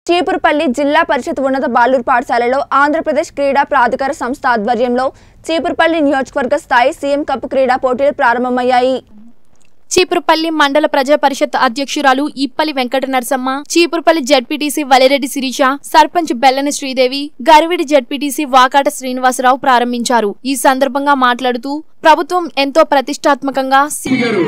చీపురుపల్లి జిల్లా పరిషత్ ఉన్నత బాలుర్ పాఠశాలలో ఆంధ్రప్రదేశ్ క్రీడా ప్రాధికార సంస్థ ఆధ్వర్యంలో చీపురుపల్లి నియోజకవర్గ స్థాయి సీఎం కప్ క్రీడా పోటీలు ప్రారంభమయ్యాయి చీపురుపల్లి మండల ప్రజా పరిషత్ అధ్యక్షురాలు ఇప్పలి వెంకట నరసమ్మ చీపురుపల్లి జడ్పీటీసీ వలిరెడ్డి శిరీష సర్పంచ్ బెల్లని శ్రీదేవి గరివిడి జడ్పీటీసీ వాకాట శ్రీనివాసరావు ప్రారంభించారు ఈ సందర్భంగా మాట్లాడుతూ ప్రభుత్వం ఎంతో ప్రతిష్టాత్మకంగా సి- గారు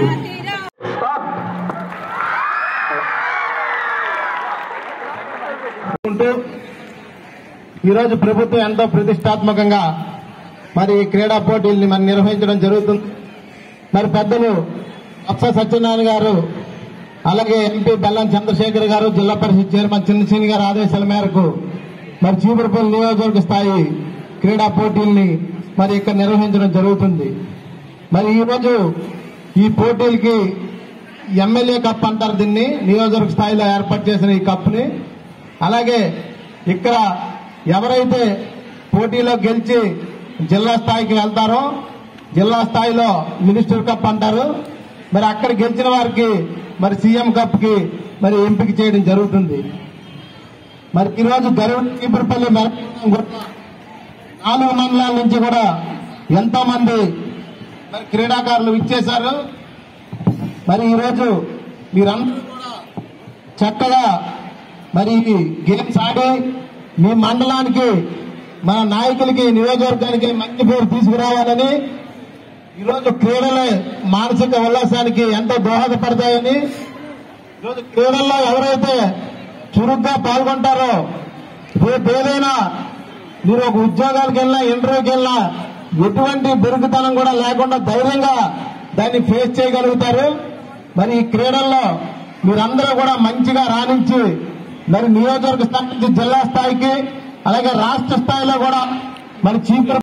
ఉంటూ ఈరోజు ప్రభుత్వం ఎంతో ప్రతిష్టాత్మకంగా మరి ఈ క్రీడా పోటీల్ని మరి నిర్వహించడం జరుగుతుంది మరి పెద్దలు వత్స సత్యనారాయణ గారు అలాగే ఎంపీ బెల్లం చంద్రశేఖర్ గారు జిల్లా పరిషత్ చైర్మన్ చిన్నశీని గారి ఆదేశాల మేరకు మరి చీపురుపల్లి నియోజకవర్గ స్థాయి క్రీడా పోటీల్ని మరి ఇక్కడ నిర్వహించడం జరుగుతుంది మరి ఈరోజు ఈ పోటీలకి ఎమ్మెల్యే కప్ అంటారు దీన్ని నియోజకవర్గ స్థాయిలో ఏర్పాటు చేసిన ఈ కప్ని అలాగే ఇక్కడ ఎవరైతే పోటీలో గెలిచి జిల్లా స్థాయికి వెళ్తారో జిల్లా స్థాయిలో మినిస్టర్ కప్ అంటారు మరి అక్కడ గెలిచిన వారికి మరి సీఎం కప్ కి మరి ఎంపిక చేయడం జరుగుతుంది మరి ఈరోజు గరుడు చీపురుపల్లి మెరపల్లి కూడా నాలుగు మండలాల నుంచి కూడా ఎంతో మంది మరి క్రీడాకారులు ఇచ్చేశారు మరి ఈరోజు మీరందరూ కూడా చక్కగా మరి ఈ గేమ్స్ ఆడి మీ మండలానికి మన నాయకులకి నియోజకవర్గానికి మంచి పేరు తీసుకురావాలని ఈరోజు క్రీడలే మానసిక ఉల్లాసానికి ఎంతో దోహదపడతాయని ఈరోజు క్రీడల్లో ఎవరైతే చురుగ్గా పాల్గొంటారో రేపు ఏదైనా మీరు ఒక ఉద్యోగాలకు వెళ్ళినా ఇంటర్వ్యూకి వెళ్ళినా ఎటువంటి బెరుగుతనం కూడా లేకుండా ధైర్యంగా దాన్ని ఫేస్ చేయగలుగుతారు మరి ఈ క్రీడల్లో మీరందరూ కూడా మంచిగా రాణించి మరి నియోజకవర్గ స్థాయి నుంచి జిల్లా స్థాయికి అలాగే రాష్ట్ర స్థాయిలో కూడా మరి చీపురు